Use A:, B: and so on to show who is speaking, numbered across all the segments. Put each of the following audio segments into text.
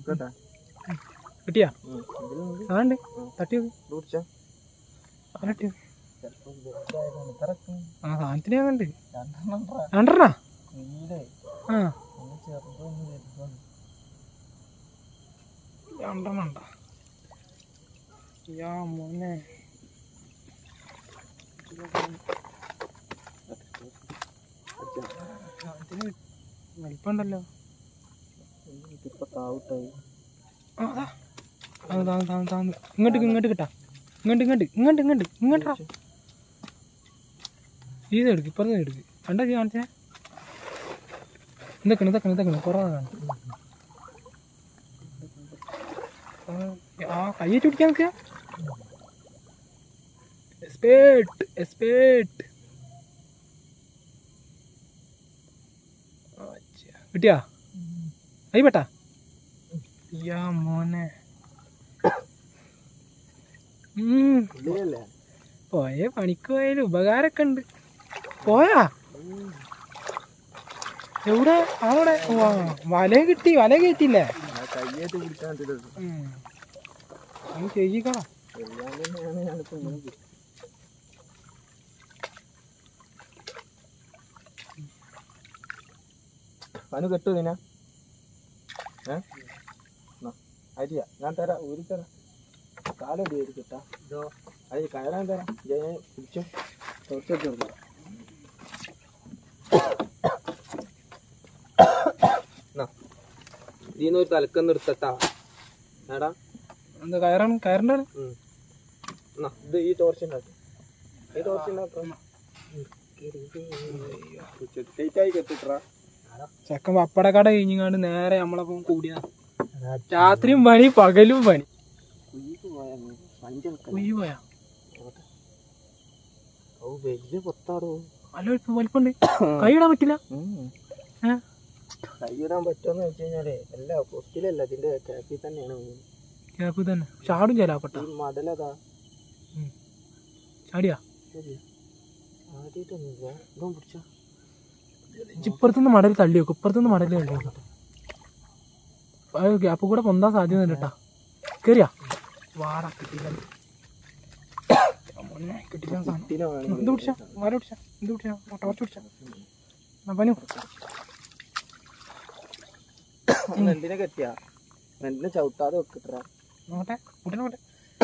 A: കേട്ടാ
B: കിട്ടിയാ
A: ഉം. ഇതിലുണ്ട്
B: അതുണ്ട് തട്ടി നോക്ക്
A: ഇത് പിടിച്ചാ
B: അങ്ങനെ തട്ടി നോക്ക്
A: ചിലപ്പോൾ വലുതായതാണ് ഇത്രക്കും
B: ആ സാധനത്തിന് ഞാൻ കണ്ട്
A: രണ്ടെണ്ണം ട്രാ.
B: രണ്ടെണ്ണ
A: നീലേ
B: ആ
A: ഒന്ന് ചെറുതൊന്ന് വലുതാണ്
B: രണ്ടെണ്ണം ഉണ്ടോ യാ മോനെ സാധനത്തിന് വലിപ്പമുണ്ടല്ലോ
A: ഇപ്പൊ താവിട്ടായി
B: ആ, അതാ. താന്ന് താന്ന് താന്ന് താന്ന്. ഇങ്ങോട്ട് ഇങ്ങോട്ട് കിട്ടാ ഇങ്ങോട്ട് ഇങ്ങോട്ട് ഇങ്ങോട്ട് ഇങ്ങോട്ട് ഇങ്ങോട്ടാ ഇത് എടുക്ക് ഇപ്പുറത്ത് എടുക്ക് കണ്ടാ ചെയ്യ കാണിച്ചേ ഇതൊക്കെ ഇതൊക്കെ ഇതൊക്കെ കുറവാണ് ആ കയ്യേറ്റ് പിടിക്കാൻ നിൽക്കുക എസ്പേട്ട് എസ്പേട്ട് കിട്ടിയാ അയ്യ പെട്ടാ യാ മോനെ ഉം.
A: ഉള്ളിലല്ലേ
B: പോയ പണിക്ക് പോയാലും ഉപകാരമൊക്കെ ഉണ്ട് പോയാ എവിടെ അവിടെ വാ, വല കിട്ടി വല കയറ്റില്ലേ
A: ആ കയ്യേറ്റ് പിടിക്കാൻ പറ്റില്ല
B: ഉം. അത് ചെയ്യിക്കണം
A: ചെയ്യാൻ തന്നെയാണ് ഞാനിപ്പോ ഇങ്ങനെ പിടിച്ചത്. അനു കെട്ടു നിന ഏ എന്നാ, അരിയാ ഞാൻ തരാം ഊരി തരാം കാലടി ഒരു കിട്ടാ ഇതോ അത് കയറാൻ തരാം ഞാൻ പിടിച്ചു കുറച്ചൊക്കെ എടുക്കാം ഇതിന്ന് ഒരു തലക്കന്ന് എടുത്തട്ടാ ഏടാ
B: എന്താ കയറാണ് കയറണ്ടാണ്
A: ഉം. എന്നാ, ഇത് ഈ ടോർച്ച് ഉണ്ടാക്കി ഈ ടോർച്ച് ഉണ്ടാക്കാം ആയി കെട്ടിട്ടാ
B: ചെക്കൻ പപ്പടക്കട കഴിഞ്ഞാണ്ട് നേരെ നമ്മളപ്പം കൂടിയതാ രാത്രിയും പണി പകലും പണി കുയ്യ് പോയാ
A: വലിയ പൊത്താടോ
B: നല്ല വലിപ്പം വലിപ്പമുണ്ട് കൈയിടാൻ പറ്റില്ല ഏ?
A: കൈയിടാൻ പറ്റുമെന്ന് വെച്ച് കഴിഞ്ഞാലേ അല്ല പൊത്തിലല്ല ഇതിന്റെ ക്യാപ്പിൽ തന്നെയാണ് വീഴുന്നത്.
B: ക്യാപ്പ് തന്നെ ചാടും ചേലാപ്പെട്ട
A: ഈ മടലതാ
B: ചാടിയാ
A: ശരി ആദ്യമായിട്ടൊന്നുമില്ല ഇതും പിടിച്ചോ
B: ഇപ്പുറത്തുനിന്ന് മടൽ തള്ളി വെക്കും ഇപ്പുറത്തുനിന്ന് മടൽ തള്ളി വെക്കും അത് ഗ്യാപ്പ് കൂടെ പൊന്താൻ സാധ്യത ഉണ്ട് കേട്ടാ കേറിയാ വാടാ കിട്ടില്ല മോനെ, കിട്ടില്ല സാധനം
A: ഇതിനെ വേണമെങ്കിൽ
B: എന്ത് പിടിച്ചാ വല പിടിച്ചാ എന്ത് പിടിച്ചാ ടോർച്ച് പിടിച്ചാ എന്നാ പനു
A: നെന്തിനെ കെട്ടിയാ നെന്തിനെ ചവിട്ടാതെ വെക്കിട്ടാ
B: നോട്ടെ കുട്ടിനെ നോട്ടെ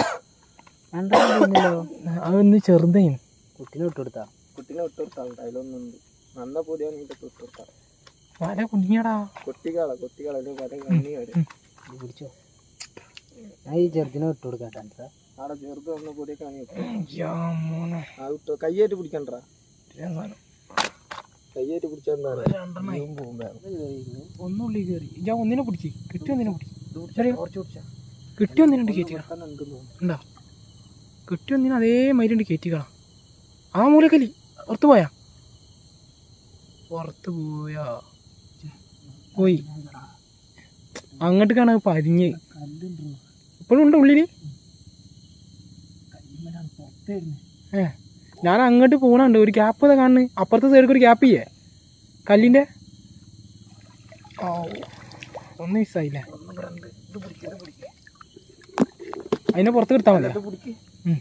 B: അതൊന്ന് ചെറുതേനും
A: കുട്ടിനെ വിട്ടുകൊടുത്താ കുട്ടിനെ വിട്ടുകൊടുത്താ അതിലൊന്നുണ്ട് നന്ന പൊടിയാണ് ഇതിന്റെ വിട്ടുകൊടുത്താ
B: വല കുഞ്ഞിയടാ
A: കൊട്ടിക്കാള കൊട്ടിക്കാള പല കണ്ണി വരും പിടിച്ചോ ഞാൻ ഈ ചെറുതിനെ വിട്ടു കൊടുക്കാട്ടാ ആടെ ചെറുത് വന്ന പൊടിയെ കാണി
B: യാ മോനെ
A: ആ വിട്ടോ കയ്യേറ്റ് പിടിക്കണ്ടാ
B: കിട്ടില്ല സാധനം
A: കയ്യേറ്റ് പിടിച്ചാ
B: രണ്ടെണ്ണായി. ഒന്നുള്ളി കയറി ഞാൻ ഒന്നിനെ പിടിച്ച് കിട്ടി ഒന്നിനെ പിടിച്ച് ചെറിയ കിട്ടി ഒന്നിനുണ്ട് കയറ്റി ഉണ്ടാ കിട്ടി ഒന്നിന് അതേ മൈലുണ്ട് കയറ്റിക്കളാം ആ മൂലക്കലി പുറത്ത് പോയാ പുറത്ത് പോയാ പോയി അങ്ങോട്ട് കാണാൻ പരിഞ്ഞ് ഇപ്പോഴും ഉണ്ട് ഉള്ളില് ഏ ഞാൻ അങ്ങോട്ട് പോണുണ്ട് ഒരു ഗ്യാപ്പ് ഇതാ കാണുന്നു അപ്പുറത്തെ സൈഡിൽ ഒരു ഗ്യാപ്പ് ചെയ്യേ കല്ലിന്റെ ഓ ഒന്ന് മിസ്സായില്ലേ അതിനെ പുറത്ത് കിട്ടാൻ മതി ഉം.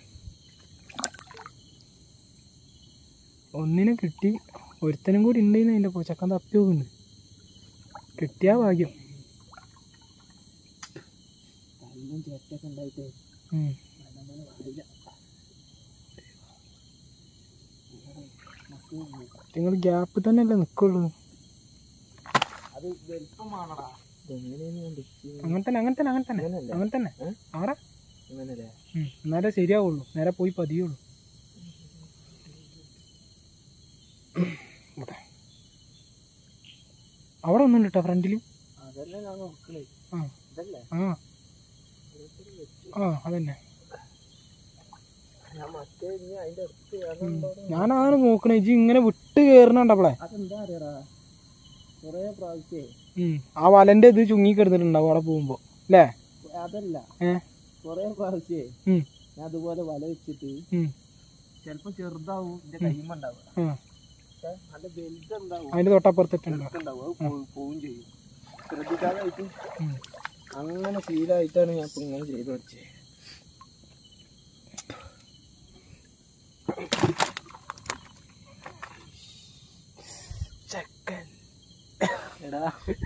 B: ഒന്നിനും കിട്ടി ഒരുത്തനും കൂടി ഉണ്ടെന്ന് അതിൻ്റെ ചക്കൻ തപ്പി നോക്കുന്നുണ്ട് കിട്ടിയാ ഭാഗ്യം ഉം. നിങ്ങൾ ഗ്യാപ്പ് തന്നെയല്ലേ നിൽക്കുള്ളൂ
A: അത് വലുപ്പമാണടാ
B: അങ്ങനെ തന്നെ അങ്ങനെ തന്നെ അങ്ങനെ തന്നെ
A: അങ്ങനെയല്ലേ?
B: അങ്ങനെ തന്നെ
A: ഏ?
B: ആടാ
A: അങ്ങനല്ലേ
B: ഉം. എന്നാലേ ശരിയാവുള്ളൂ നേരെ പോയി പതിയുള്ളൂ ഇവിടെ. അവിടെ ഒന്നും കേട്ടോ ഫ്രണ്ടിൽ
A: അതല്ലേ ഞാൻ നോക്കണേ
B: ആ
A: ഇതല്ലേ
B: ആ ആ അതന്നെ
A: ഞാൻ മറ്റേ ഇനി അതിന്റെ അടുത്ത് അതുണ്ടോ
B: ഞാൻ അതാണ് നോക്കണേ ഇജ്ജ് ഇങ്ങനെ വിട്ട് കയറണുണ്ടപ്പോളെ
A: അതെന്താ അറിയടാ കൊറേ പ്രാവശ്യേ
B: ആ വലന്റെ ഇത് ചുങ്ങി കിടന്നിട്ടുണ്ടാവും അവിടെ പോകുമ്പോ അല്ലേ
A: അതല്ല
B: ഏ
A: കൊറേ പ്രാവശ്യേ
B: ഉം.
A: ഞാൻ അതുപോലെ വല വെച്ചിട്ട്
B: ഉം.
A: ചെലപ്പോ ചെറുതാവും എന്റെ കയ്യുമ്പോ ഉണ്ടാവുക
B: ആ.
A: പക്ഷെ നല്ല വലുതുണ്ടാവും
B: അതിന്റെ തൊട്ടപ്പുറത്തിട്ടുണ്ടോ
A: ഉണ്ടാവും അത് പോവും- പോവും ചെയ്യും ശ്രദ്ധിക്കാതെ ആയിട്ട്
B: ഉം.
A: അങ്ങനെ ശീലമായിട്ടാണ് ഞാൻ ഇപ്പൊ ഇങ്ങനെ ചെയ്ത് പഠിച്ചത് ചെക്കൻ എടാ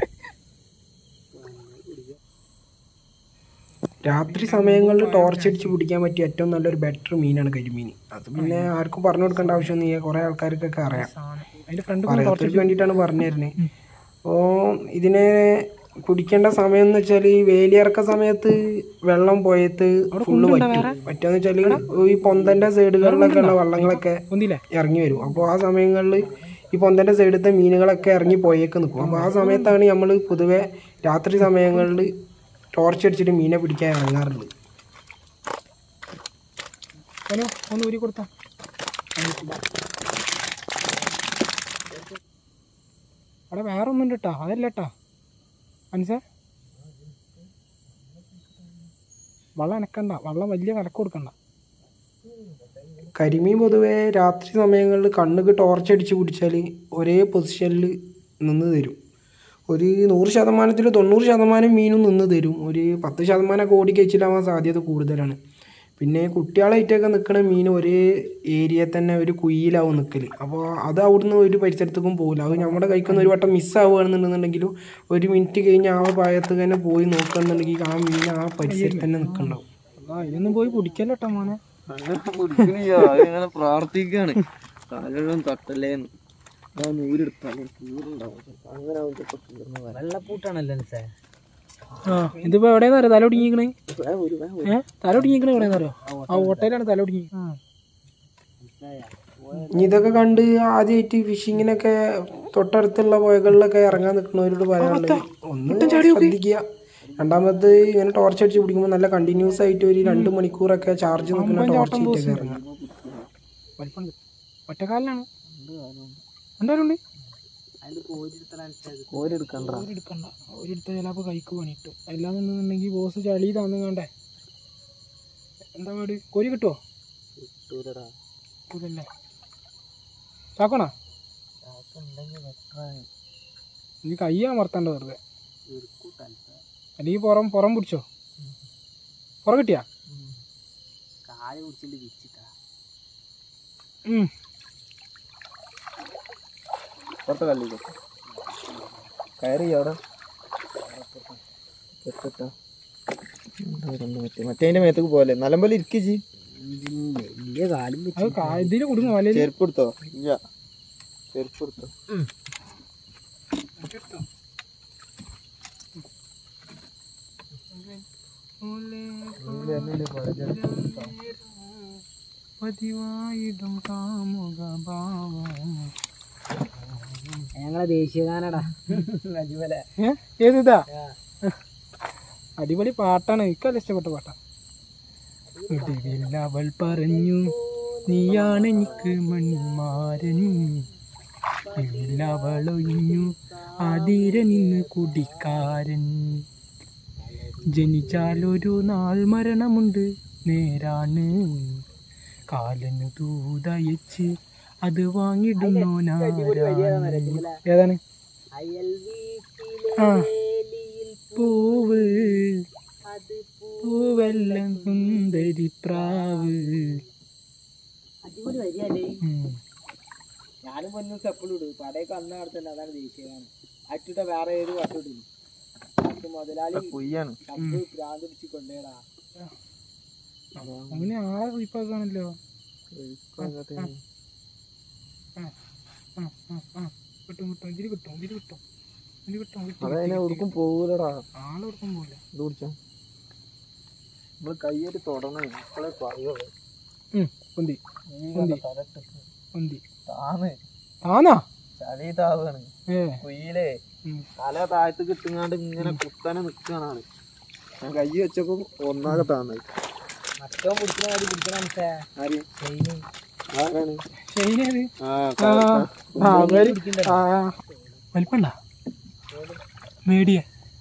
B: രാത്രി സമയങ്ങളിൽ ടോർച്ച് അടിച്ച് പിടിക്കാൻ പറ്റിയ ഏറ്റവും നല്ലൊരു ബെറ്റർ മീനാണ് കരിമീൻ അത് പിന്നെ ആർക്കും പറഞ്ഞു കൊടുക്കേണ്ട ആവശ്യമൊന്നുമില്ല കുറേ ആൾക്കാർക്കൊക്കെ അറിയാം പറയാത്തവർക്ക് വേണ്ടിയിട്ടാണ് പറഞ്ഞു തരുന്നത് അപ്പോൾ ഇതിനെ പിടിക്കേണ്ട സമയം എന്ന് വെച്ചാൽ ഈ വേലിയിറക്ക സമയത്ത് വെള്ളം പോയത്ത് ഫുള്ള് പറ്റും പറ്റുമെന്ന് വെച്ചാൽ ഈ പൊന്തന്റെ സൈഡുകളിലൊക്കെ ഉള്ള വള്ളങ്ങളൊക്കെ ഇറങ്ങി വരും അപ്പോൾ ആ സമയങ്ങളിൽ ഈ പൊന്തന്റെ സൈഡത്തെ മീനുകളൊക്കെ ഇറങ്ങി പോയേക്ക് നിൽക്കും അപ്പോൾ ആ സമയത്താണ് നമ്മൾ പൊതുവെ രാത്രി സമയങ്ങളിൽ ടോർച്ച് അടിച്ചിട്ട് മീനെ പിടിക്കാൻ ഇറങ്ങാറുണ്ട് ഒന്ന് ഊരി കൊടുത്താ അവിടെ വേറെ ഒന്നും കേട്ടാ അതല്ല കേട്ടാ മനസ്സേ വള്ളം അനക്കണ്ട വള്ളം വലിയ വിലക്ക് കൊടുക്കണ്ട കരിമീൻ പൊതുവെ രാത്രി സമയങ്ങളിൽ കണ്ണുക്ക് ടോർച്ച് അടിച്ച് പിടിച്ചാൽ ഒരേ പൊസിഷനിൽ നിന്ന് തരും ഒരു നൂറ് ശതമാനത്തിൽ തൊണ്ണൂറ് ശതമാനം മീനും നിന്ന് തരും ഒരു പത്ത് ശതമാനമൊക്കെ ഓടിക്കഴിച്ചിട്ടാവാൻ സാധ്യത കൂടുതലാണ് പിന്നെ കുട്ടികളായിട്ടൊക്കെ നിൽക്കുന്ന മീൻ ഒരേ ഏരിയയിൽ തന്നെ ഒരു കുയിലാവും നിൽക്കൽ അപ്പോൾ അത് അവിടുന്ന് ഒരു പരിസരത്തേക്കും പോകില്ല അത് നമ്മുടെ കൈക്കൊന്ന് ഒരു വട്ടം മിസ്സാവുകയാണെന്നുണ്ടെങ്കിലും ഒരു മിനിറ്റ് കഴിഞ്ഞ് ആ ഭാഗത്ത് തന്നെ പോയി നോക്കുകയാണെന്നുണ്ടെങ്കിൽ ആ മീൻ ആ പരിസരത്ത് തന്നെ നിൽക്കണ്ടാവും ഇതിനൊന്നും പോയി പിടിക്കല്ലോ മോനെ
A: അങ്ങനെ പിടിക്കണില്ല ഇങ്ങനെ പ്രാർത്ഥിക്കാണ് കാലെല്ലാം തട്ടല്ലേന്ന് ഞാൻ നൂരെടുത്താൽ നൂറുണ്ടാവും അങ്ങനെ ആവും ചിലപ്പോ തീർന്നു വരാൻ.
C: വെള്ളപ്പൂട്ടാണല്ലോ സാർ
B: ആ ഇതിപ്പോ എവിടെയെന്ന് അറിയാം തല ഒടിങ്ങിക്കണേ
A: വേ ഒരു വേ ഒരു.
B: ഏഹ് തല ഒടിങ്ങിക്കണേ എവിടെയെന്ന് അറിയോ ആ ഓട്ടയിലാണ് തല ഒടിങ്ങി ഇനി ഇതൊക്കെ കണ്ട് ആദ്യമായിട്ട് ഫിഷിങ്ങിനൊക്കെ തൊട്ടടുത്തുള്ള പുഴകളിലൊക്കെ ഇറങ്ങാൻ നിൽക്കുന്നവരോട് പറയാനുള്ളത് ഒന്ന് ശ്രദ്ധിക്കുക രണ്ടാമത് ഇങ്ങനെ ടോർച്ച് അടിച്ച് പിടിക്കുമ്പോൾ നല്ല കണ്ടിന്യൂസ് ആയിട്ട് ഒരു രണ്ട് മണിക്കൂറൊക്കെ ചാർജ് നിൽക്കുന്ന ടോർച്ച് ആയിട്ടൊക്കെ ഇറങ്ങാം ഒറ്റക്കാലിനാണ് എന്തായാലും ഉണ്ട്
A: കോരെടുക്കണ്ട
B: എടുക്കണ്ട ഒരിടത്ത് ചിലപ്പോൾ കൈക്ക് പണിയിട്ടു അല്ലാന്നുണ്ടെങ്കിൽ ബോസ് ചളി തന്നുങ്ങണ്ടേ എന്താ പാട് കോരി കിട്ടുമോ
A: കിട്ടൂലടാ
B: കിട്ടൂലല്ലേ ചാക്കണോ ഇനി കൈ അമർത്തണ്ട വെറുതെ അല്ലെങ്കിൽ പുറം പുറം പിടിച്ചോ പുറം കിട്ടിയാ
C: കാല് കുടിച്ചിട്ട് വിരിച്ചിട്ടാ
B: ഉം.
A: പുറത്ത് കല്ലില്ല കയറി അവിടെ കെട്ടിട്ടാ മറ്റേ മേത്തേക്ക് പോലെ നല്ലപോലെ ഇരിക്കിച്ച്
C: വലിയ കാലും
B: അത് കാ- ഇതില് കുടുങ്ങും വലയിൽ
A: ചെരുപ്പ് എടുത്തോ ഇല്ല ചെരുപ്പ് എടുത്തോ
B: പതിവായിടും കാമുക ഭാവം
C: ഞങ്ങളെ ദേശീയഗാനടാ അജുമല
B: ഏ? ഏതിതാ അടിപൊളി പാട്ടാണ് എനിക്കല്ല ഇഷ്ടപ്പെട്ട പാട്ടാണ് ഒടുവിൽ അവൾ പറഞ്ഞു നീയാണ് എനിക്ക് മൺമാരൻ ഇതിൽ അവളൊഴിഞ്ഞു ആതിര നിന്ന് കുടിക്കാരൻ ജനിച്ചാലൊരു നാൾ മരണമുണ്ട് നേരാണ് കാലന് ദൂതയച്ച് അത് വാങ്ങിടുന്നോ ഏതാണ്
C: അയൽ വീട്ടിലെ
B: ആ
C: വേലിയിൽ
B: പൂവ്
C: അത്
B: പൂവെല്ലാം സുന്ദരി പ്രാവ്
C: അടിപൊളി വരികയല്ലേ
B: ഉം.
C: ഞാനും പൊന്നും സ്റ്റെപ്പിൽ ഇടും പടയൊക്കെ അന്ന് നടത്തുന്നത് അതാണ് ദേശീയഗാനം അറ്റിട്ട വേറെ ഏത് പാട്ട് ഇടും അത് മുതലാളി
A: കുയ്യാണ്
C: ശബ്ദം ഭ്രാന്ത് പിടിച്ച് കൊണ്ടേടാ
B: അങ്ങനെ ആളെ കുഴിപ്പാക്കാണല്ലോ ആ ആ ആ കിട്ടും കിട്ടും ഇതില് കിട്ടും ഇതില് കിട്ടും ഇതില് കിട്ടും കിട്ടും,
A: അതതിനെ
B: കിട്ടും
A: എവിടേക്കും പോകൂലടാ
B: ആളെ കൊടുക്കാൻ പോലെ
A: ഇത് കുടിച്ചാ നമ്മള് കയ്യേറ്റ് തൊടണേ മക്കളെ പറയുള്ളൂ
B: പൊന്തി പൊന്തി പൊന്തി
A: താന്ന്
B: ആന്നാ
A: ചളി താവാണ്
B: ഏ
A: കുയിലേ
B: ഉം.
A: തല താഴത്ത് കിട്ടുങ്ങാണ്ട് ഇങ്ങനെ കുത്തനെ നിക്കാണ് ആള് ഞാൻ കൈ വെച്ചപ്പോ ഒന്നാകെ താന്നത്
C: മറ്റോ പിടിക്കണ മാതിരി പിടിക്കണം മിസ്സേ.
A: ആര്
C: ചെയിന്.
A: ആരാണ്
B: ശരിയത്
A: ആ
B: ആ ആ അവര് ആ വലിപ്പണ്ട മേടിയ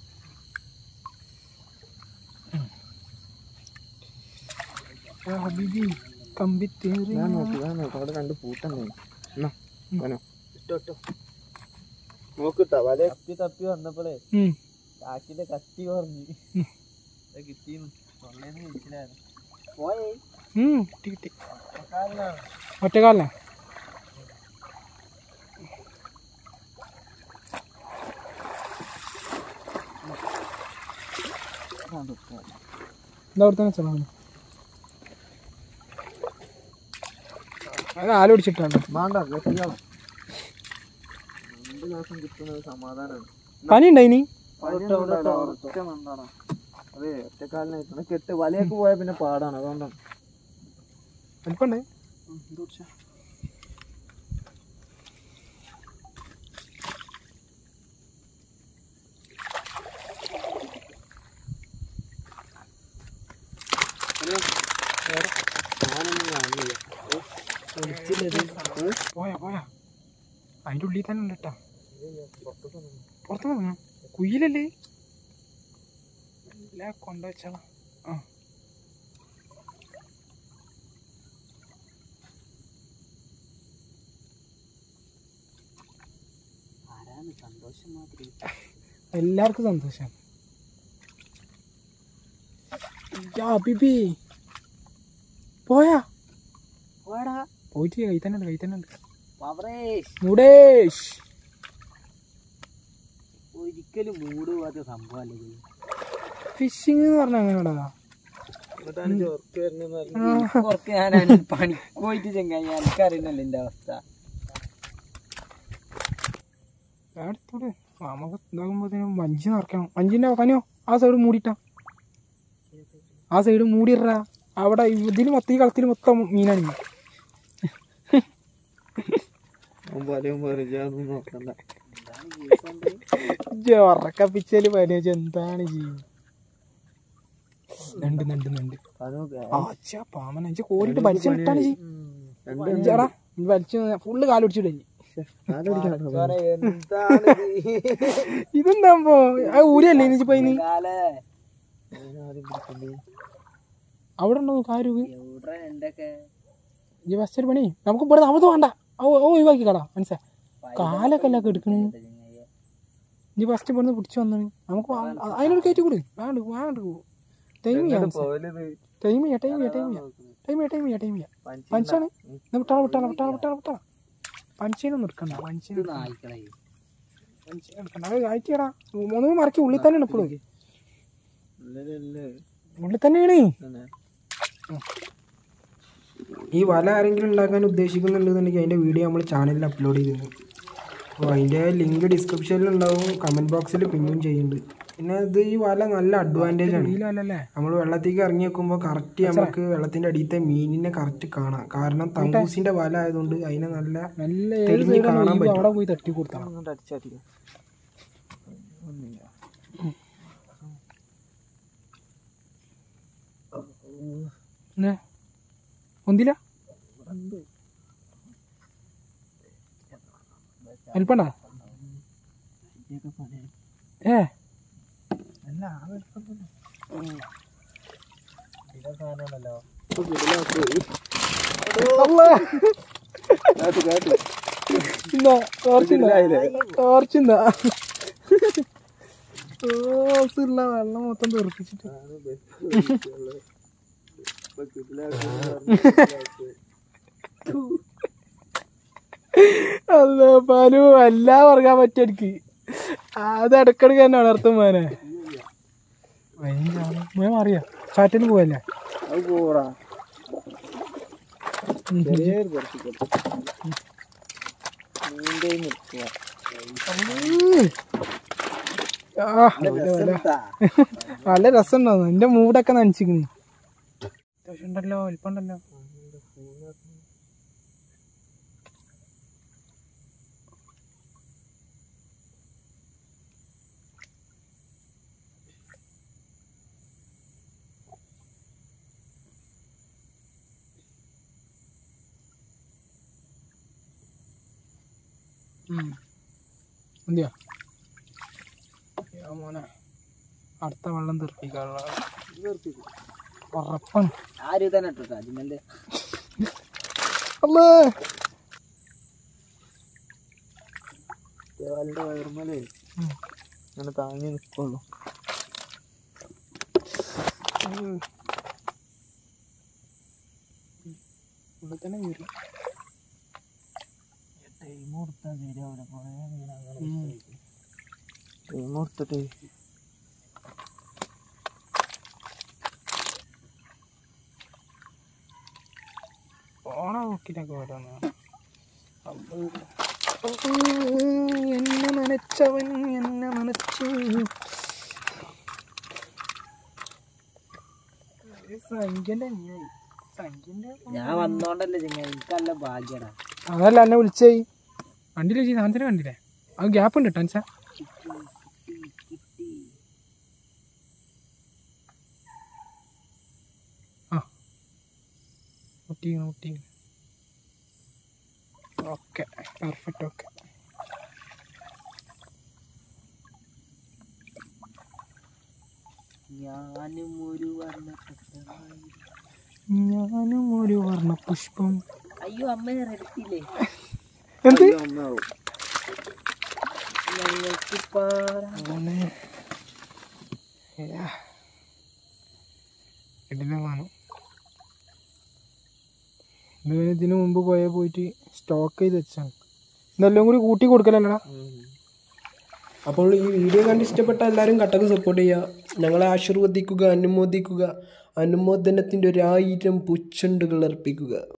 B: ഹബീബി കമ്പിത്തേറി
A: ഞാൻ നോക്കി ഞാൻ നോക്കി അവിടെ രണ്ട് പൂട്ടന്നെ എന്നാ വനോ
C: ഇട്ടോ, ഇട്ടോ.
A: നോക്കിട്ടാ വല തപ്പി തപ്പി വന്നപ്പോഴേ
B: ഉം
C: കാക്കിന്റെ കത്തി പറഞ്ഞു കിട്ടിയെന്ന് തൊള്ളേന്ന് കഴിച്ചില്ലായിരുന്നു പോയേ
B: ഉം, കിട്ടി കിട്ടി ഒറ്റക്കാലിനാ എന്താ അവിടെ തന്നെ ചെല്ലാം അത് ആലോചിച്ചിട്ടാണ്
A: വേണ്ട വെട്ടിക്കണം രണ്ട് ദിവസം കിട്ടുന്നത് സമാധാനമാണ്
B: പനി ഉണ്ടായിനി
A: അതെ ഒറ്റക്കാലിനായിട്ടാണ് കെട്ട് വലയൊക്കെ പോയാൽ പിന്നെ പാടാണ് അതുകൊണ്ടാണ്
B: വലിപ്പണ്ടേ പോയാ പോയാ അതിൻ്റെ ഉള്ളിൽ തന്നെ ഉണ്ട് കേട്ടാ പുറത്ത് വന്നു കുയിലല്ലേ ഇല്ല കൊണ്ടുവച്ചാളാ ആ
C: ആരാണ് സന്തോഷം മാത്രം
B: എല്ലാവർക്കും സന്തോഷം യാ ബിബി പോയാ
C: പോടാ
B: പോയിട്ട് കൈ തന്നെ ഉണ്ട് കൈ തന്നെ ഉണ്ട്
C: പവറേഷ്
B: മുടേഷ്
C: ഒരിക്കലും മൂട് പോകാത്ത സംഭവമല്ലേ ഇത്.
B: ഫിഷിങ് എന്ന് പറഞ്ഞാൽ അങ്ങനെടാ
A: എന്നിട്ടാണ് ചോർക്ക് വരുന്നതെന്ന് പറഞ്ഞു
C: പുറത്ത് ഞാൻ പണിക്ക് പോയിട്ട് ചെങ്ങായി എനിക്കറിയുന്നല്ലോ എന്റെ അവസ്ഥ
B: അടുത്തോടെ നമുക്ക് ഇതാകുമ്പോഴത്തേനും വഞ്ചി നിറക്കണം വഞ്ചിന്റെ കനിയോ ആ സൈഡ് മൂടിട്ടാ ആ സൈഡ് മൂടിയിടാ അവിടെ ഇതിൽ മൊത്തം ഈ കളത്തിൽ മൊത്തം മീനാണ് മീൻ
A: വലയും പറിച്ചാന്നും നോക്കണ്ട
B: ഉറക്കപ്പിച്ചല് പരിചയം എന്താണ് ചെയ്യും നണ്ട് നണ്ട് നണ്ട് ആച്ചാ പാമന അഞ്ച് കോരിട്ട് വലിച്ചു വിട്ടാണ് ചെയ്യും ചേടാ വലിച്ചു ഫുള്ള് കാലൊടിച്ചിട്ട്
C: എന്താണ്
B: ഇതെന്താകുമ്പോ ആ ഊരല്ലേ ഇനി പോയി
C: കാലേ
B: അവിടെ ഉണ്ടോ കാരൂവ്
C: എവിടെ എന്തൊക്കെ
B: ഈ ബസ് ഒരു പണി നമുക്ക് ഇവിടെ താമസം വേണ്ട ഓ ഓ ഒഴിവാക്കി കടാ മനസ്സിലാ കാലൊക്കെ അല്ല എടുക്കണ് ഇനി ഫസ്റ്റ് ഇവിടുന്ന് പിടിച്ചു വന്നാണ് നമുക്ക് വാ- അ- അതിനൊരു കയറ്റി കൂടി വേണ്ട വേണ്ട ടൈം ചെയ്യാം ടൈം ചെയ്യാം ടൈം ചെയ്യാം ടൈം ചെയ്യാം ടൈം ചെയ്യാം ടൈം ചെയ്യാം ടൈം ചെയ്യാം പഞ്ചാണ് എന്നാ വിട്ടാളെ വിട്ടാളെ വിട്ടാളെ വിട്ടാളെ വിട്ടാളെ പഞ്ചിനൊന്നും എടുക്കണ്ട പഞ്ചിന്
C: നായ്ക്കളെ
B: പഞ്ചിന് എടുക്കണ്ട അത് ആയിട്ടാടാ മൂന്ന് മറക്കി ഉള്ളിൽ തന്നെയാണ് ഇപ്പോഴും ഉള്ളിൽ തന്നെയാണ് ഈ വല ആരെങ്കിലും ഉണ്ടാക്കാൻ ഉദ്ദേശിക്കുന്നുണ്ടെന്നുണ്ടെങ്കിൽ അതിൻ്റെ വീഡിയോ നമ്മൾ ചാനലിൽ അപ്ലോഡ് ചെയ്തിട്ടുണ്ട് അപ്പോൾ അതിൻ്റെ ലിങ്ക് ഡിസ്ക്രിപ്ഷനിൽ ഉണ്ടാവും കമൻറ്റ് ബോക്സിൽ പിന്നും ചെയ്യുന്നുണ്ട് പിന്നെ ഇത് ഈ വല നല്ല അഡ്വാൻറ്റേജ് ആണ് നമ്മൾ വെള്ളത്തേക്ക് ഇറങ്ങി വെക്കുമ്പോൾ കറക്റ്റ് നമുക്ക് വെള്ളത്തിൻ്റെ അടിയത്തെ മീനിനെ കറക്റ്റ് കാണാം കാരണം തങ്കൂസിൻ്റെ വല ആയതുകൊണ്ട് അതിനെ നല്ല തെളിഞ്ഞ് കാണാൻ പറ്റും അവിടെ പോയി തട്ടി കൊടുത്തണം
A: അടിച്ചാട്ടില്ല
B: ഒന്നില്ല അൽപ്പണ്ട ഏ ഇന്നാ ടോർച്ചിന്നാ ഓസുള്ള വെള്ളം മൊത്തം തെറിപ്പിച്ചിട്ട് അല്ല പാലു എല്ലാം പറക്കാൻ പറ്റും എനിക്ക് അത് ഇടക്കിടക്ക് തന്നെ ഉണർത്തും മോനെ മോനെ മാറിയാ ചാറ്റിന് പോയല്ലേ
A: അത് പോറാ ചെറിയൊരു കുറച്ച് കൊടുത്തു നീണ്ടേ നിർത്തുക
B: ആ, നല്ല രസം ഉണ്ടാവും എന്റെ മൂടൊക്കെ നനച്ചിക്കണ് അത്യാവശ്യം ഉണ്ടല്ലോ വലിപ്പുണ്ടല്ലോ എന്തിയാ മോനെ അടുത്ത വെള്ളം തീർപ്പിക്കാനുള്ള ഉറപ്പാണ്
C: ആരും തന്നെ ഇട്ടോ അജിമന്റെ
B: അല്ലേ
A: ദേവാലിന്റെ വയറുമലേ അങ്ങനെ താങ്ങി നിൽക്കുള്ളൂ
B: ഇവിടെ തന്നെ കയറി
C: ടൈം കൊടുത്താൽ ശരിയാവില്ല കുറേ മീൻ അങ്ങനെ
B: ഉം.
A: ടൈം കൊടുത്തിട്ട്
B: ഓണ നോക്കിട്ടൊക്കെ ഓരോന്ന് എന്നെ നനച്ചവൻ എന്നെ നനച്ചു സംഖ്യന്റെ മീനായി സംഖ്യന്റെ
C: ഞാൻ വന്നോണ്ടല്ലേ ചെങ്ങായി എനിക്കല്ല ഭാഗ്യടാ
B: അതല്ല എന്നെ വിളിച്ചായി കണ്ടില്ലേ ചെയ്ത് സാധനത്തിന് കണ്ടില്ലേ ആ ഗ്യാപ്പ് ഉണ്ട് ടെൻസാ ആ മുട്ടിക്കണം മുട്ടിക്കണം ഓക്കെ പെർഫെക്റ്റ് ഓക്കെ
C: ഞാനും ഒരു വർണ്ണപ്പെട്ട
B: ഞാനും ഒരു വർണ്ണ പുഷ്പം
C: അയ്യോ അമ്മ എടുത്തില്ലേ
B: എന്ത്
C: ഞങ്ങൾക്ക് പാടാം
B: അങ്ങനെ ഇതിനെ കാണും ഇത് ഇതിന് മുമ്പ് പോയ പോയിട്ട് സ്റ്റോക്ക് ചെയ്ത് വെച്ചാണ് ഇതെല്ലാം കൂടി കൂട്ടി കൊടുക്കലല്ലടാ
D: അപ്പോൾ ഈ വീഡിയോ കണ്ട് ഇഷ്ടപ്പെട്ട എല്ലാവരും കട്ടക്ക് സപ്പോർട്ട് ചെയ്യുക ഞങ്ങളെ ആശീർവദിക്കുക അനുമോദിക്കുക അനുമോദനത്തിൻ്റെ ഒരു ആയിരം പുച്ചുണ്ടുകൾ അർപ്പിക്കുക